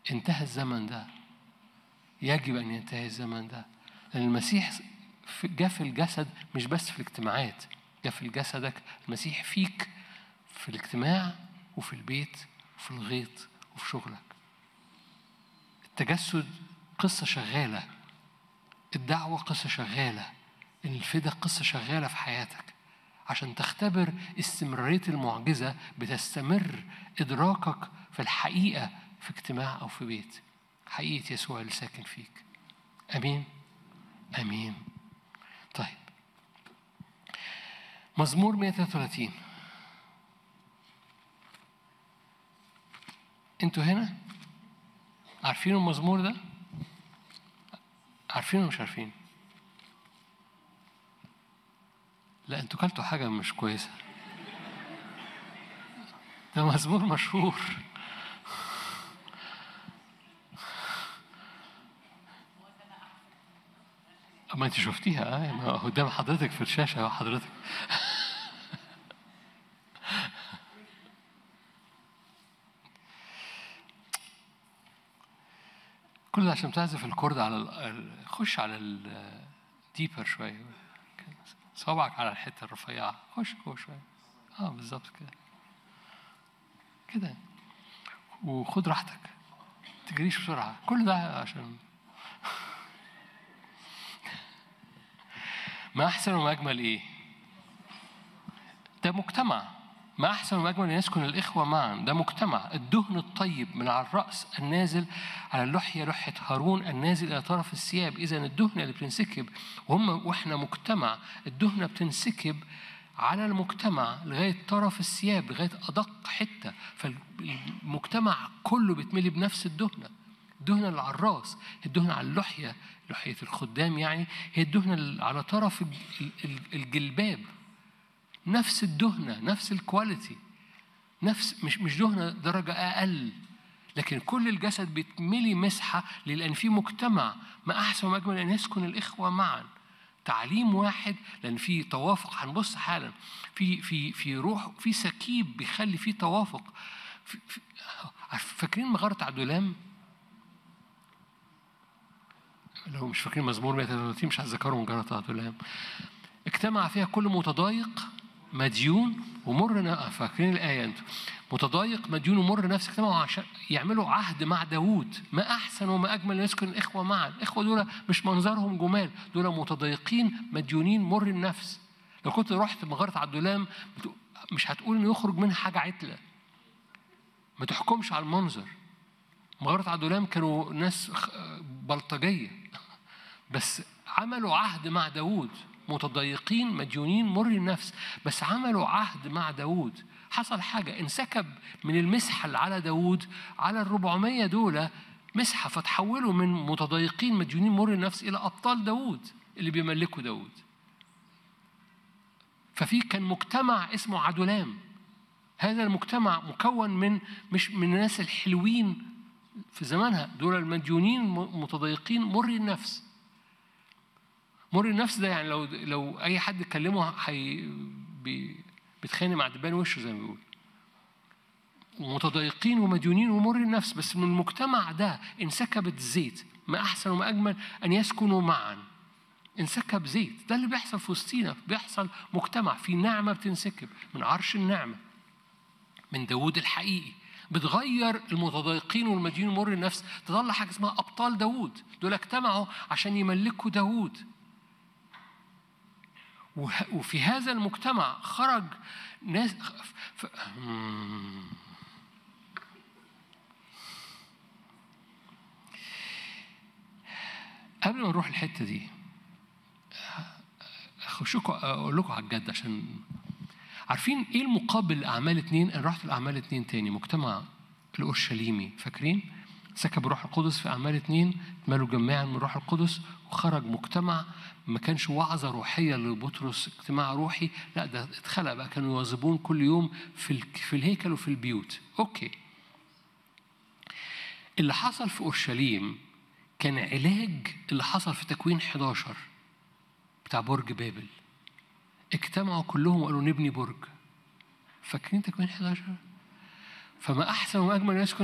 انتهى الزمن ده يجب أن ينتهي الزمن ده لأن المسيح في- جاء في الجسد مش بس في الاجتماعات جاء في جسدك المسيح فيك في الاجتماع وفي البيت وفي الغيط وفي شغلك التجسد قصة شغالة الدعوة قصة شغالة الفدا قصة شغالة في حياتك عشان تختبر استمرارية المعجزة بتستمر إدراكك في الحقيقة في اجتماع أو في بيت حقيقة يسوع اللي ساكن فيك أمين أمين طيب مزمور 133 انتوا هنا عارفين المزمور ده عارفين ولا مش عارفين لا انتوا كلتوا حاجة مش كويسة ده مزمور مشهور ما انت شفتيها اه ما هو قدام حضرتك في الشاشة اهو حضرتك كل ده عشان تعزف الكورد على ال- ال- خش على الديبر شوية صوابعك على الحتة الرفيعة خش جوه شوية اه بالظبط كده كده وخد راحتك تجريش بسرعة كل ده عشان ما أحسن وما أجمل إيه؟ ده مجتمع ما أحسن وما أجمل أن يسكن الإخوة معا ده مجتمع الدهن الطيب من على الرأس النازل على اللحية لحية هارون النازل إلى طرف الثياب إذا الدهنة اللي بتنسكب وهم وإحنا مجتمع الدهنة بتنسكب على المجتمع لغاية طرف الثياب لغاية أدق حتة فالمجتمع كله بيتملي بنفس الدهنة الدهنة اللي على الراس الدهنة على اللحية لحية الخدام يعني هي الدهنة اللي على طرف الج- الج- الجلباب نفس الدهنة نفس الكواليتي نفس مش مش دهنة درجة أقل لكن كل الجسد بيتملي مسحة لأن في مجتمع ما أحسن وما أجمل أن يسكن الإخوة معا تعليم واحد لأن في توافق هنبص حالا في في في روح في سكيب بيخلي في توافق في في عارف- فاكرين مغارة عدولام؟ لو مش فاكرين مزمور 133 مش هتذكروا مغارة عدولام اجتمع فيها كل متضايق مديون ومر ن- فاكرين الآية أنتوا متضايق مديون ومر نفس اجتمعوا عشان يعملوا عهد مع داوود ما أحسن وما أجمل أن يسكن الإخوة معا الإخوة دول مش منظرهم جمال دول متضايقين مديونين مر النفس لو كنت رحت مغارة عبدولام بت- مش هتقول إنه يخرج منها حاجة عتلة ما تحكمش على المنظر مغارة عدولام كانوا ناس خ- بلطجية بس عملوا عهد مع داوود متضايقين مديونين مر النفس بس عملوا عهد مع داوود حصل حاجة انسكب من المسحة اللي على داوود على الربعمية دول مسحة فتحولوا من متضايقين مديونين مر النفس إلى أبطال داوود اللي بيملكوا داوود ففي كان مجتمع اسمه عدولام هذا المجتمع مكون من مش من الناس الحلوين في زمانها دول المديونين م- متضايقين مر النفس مر النفس ده يعني لو لو اي حد كلمه حي بي بيتخانق مع دبان وشه زي ما بيقول متضايقين ومديونين ومر النفس بس من المجتمع ده انسكبت زيت ما احسن وما اجمل ان يسكنوا معا انسكب زيت ده اللي بيحصل في وسطينا بيحصل مجتمع في نعمه بتنسكب من عرش النعمه من داوود الحقيقي بتغير المتضايقين والمدينين مر النفس تطلع حاجه اسمها ابطال داوود دول اجتمعوا عشان يملكوا داوود وه- وفي هذا المجتمع خرج ناس ف... ف... مم. قبل ما نروح الحته دي اخشكم اقول لكم على الجد عشان عارفين ايه المقابل لاعمال اتنين؟ انا رحت لاعمال اتنين تاني مجتمع الاورشليمي فاكرين؟ سكب الروح القدس في اعمال اتنين مالوا جماعا من الروح القدس وخرج مجتمع ما كانش وعظه روحيه لبطرس اجتماع روحي لا ده اتخلق بقى كانوا يواظبون كل يوم في ال- في الهيكل وفي البيوت اوكي اللي حصل في اورشليم كان علاج اللي حصل في تكوين 11 بتاع برج بابل اجتمعوا كلهم وقالوا نبني برج فاكرين تكوين 11 فما احسن واجمل يسكن